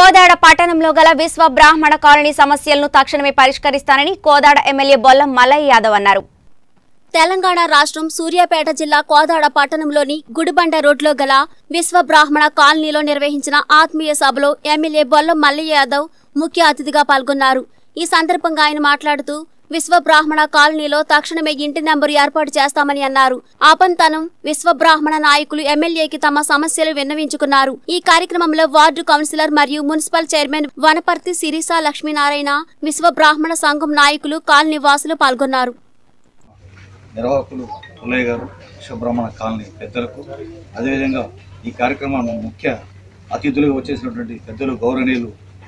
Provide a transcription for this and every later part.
కోదాడ పట్టణంలో గల విశ్వ బ్రాహ్మణ కాలనీ సమస్యలను తక్షణమే పరిష్కరిస్తానని కోదాడ ఎమ్మెల్యే బొల్లం మల్లయ్య యాదవ్ అన్నారు తెలంగాణ రాష్ట్రం సూర్యాపేట జిల్లా కోదాడ పట్టణంలోని గుడిబండ రోడ్లో గల విశ్వ బ్రాహ్మణ కాలనీలో నిర్వహించిన ఆత్మీయ సభలో ఎమ్మెల్యే బొల్లం మల్లయ్య యాదవ్ ముఖ్య అతిథిగా పాల్గొన్నారు ఈ సందర్భంగా ఆయన మాట్లాడుతూ విశ్వ బ్రాహ్మణ కాలనీలో తక్షణమే ఇంటి నెంబరు ఏర్పాటు చేస్తామని అన్నారు ఆపంతనం విశ్వ బ్రాహ్మణ నాయకులు ఎమ్మెల్యేకి తమ సమస్యలు విన్నవించుకున్నారు ఈ కార్యక్రమంలో వార్డు కౌన్సిలర్ మరియు మున్సిపల్ చైర్మన్ వనపర్తి సిరిస లక్ష్మీనారాయణ విశ్వ బ్రాహ్మణ సంఘం నాయకులు కాలనీ వాసులు పాల్గొన్నారు నిర్వాహకులు పుల్లయ్య గారు శుభ్రహ్మణ కాలనీ పెద్దలకు అదేవిధంగా ఈ కార్యక్రమం ముఖ్య అతిథులుగా వచ్చేసినటువంటి పెద్దలు గౌరవనీయులు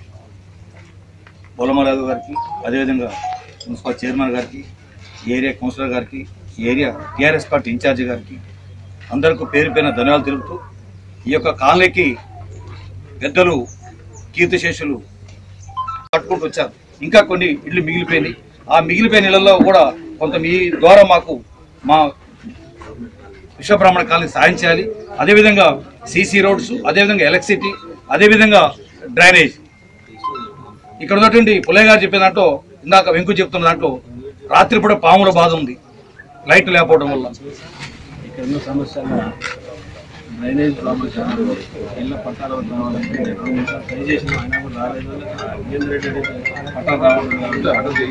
బొలమరాజు గారికి అదేవిధంగా మున్సిపల్ చైర్మన్ గారికి ఏరియా కౌన్సిలర్ గారికి ఏరియా టీఆర్ఎస్ పార్టీ ఇన్ఛార్జి గారికి అందరికీ పేరు పేరున ధన్యవాదాలు తెలుపుతూ ఈ యొక్క కాలనీకి పెద్దలు కీర్తిశేషులు కట్టుకుంటూ వచ్చారు ఇంకా కొన్ని ఇళ్ళు మిగిలిపోయినాయి ఆ మిగిలిపోయిన ఇళ్లలో కూడా కొంత మీ ద్వారా మాకు మా విశ్వబ్రాహ్మణ కాలనీ సాయం చేయాలి అదేవిధంగా సీసీ రోడ్స్ అదేవిధంగా ఎలక్ట్రిసిటీ అదేవిధంగా డ్రైనేజ్ ఇక్కడ ఉన్నటువంటి పుల్లయ్య గారు చెప్పిన దాంట్లో ఇందాక వెంకు చెప్తున్న దాంట్లో రాత్రిపూట పాముల బాధ ఉంది లైట్ లేకపోవడం వల్ల ఇక్కడ ఉన్న సమస్యలు డ్రైనేజ్ ప్రాబ్లం చాలా ఇళ్ళ పట్టాలు రావాలంటే ట్రై చేసిన అయినా కూడా రాలేదు కేంద్ర రెడ్డి పట్టాలు రావాలి కాబట్టి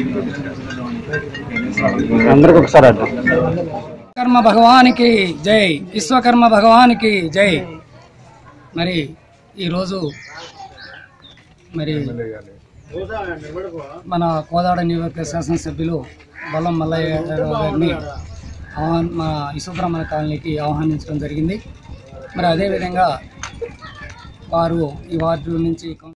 అక్కడ అందరికి ఒకసారి అడ్డు కర్మ భగవానికి జై విశ్వకర్మ భగవానికి జై మరి ఈరోజు మరి మన కోదాడ నియోజకవర్గ శాసనసభ్యులు బలం మల్లయ్య గారిని ఆహ్వాన్ మా విశ్వబ్రహ్మణ కాలనీకి ఆహ్వానించడం జరిగింది మరి అదేవిధంగా వారు ఈ వార్డు నుంచి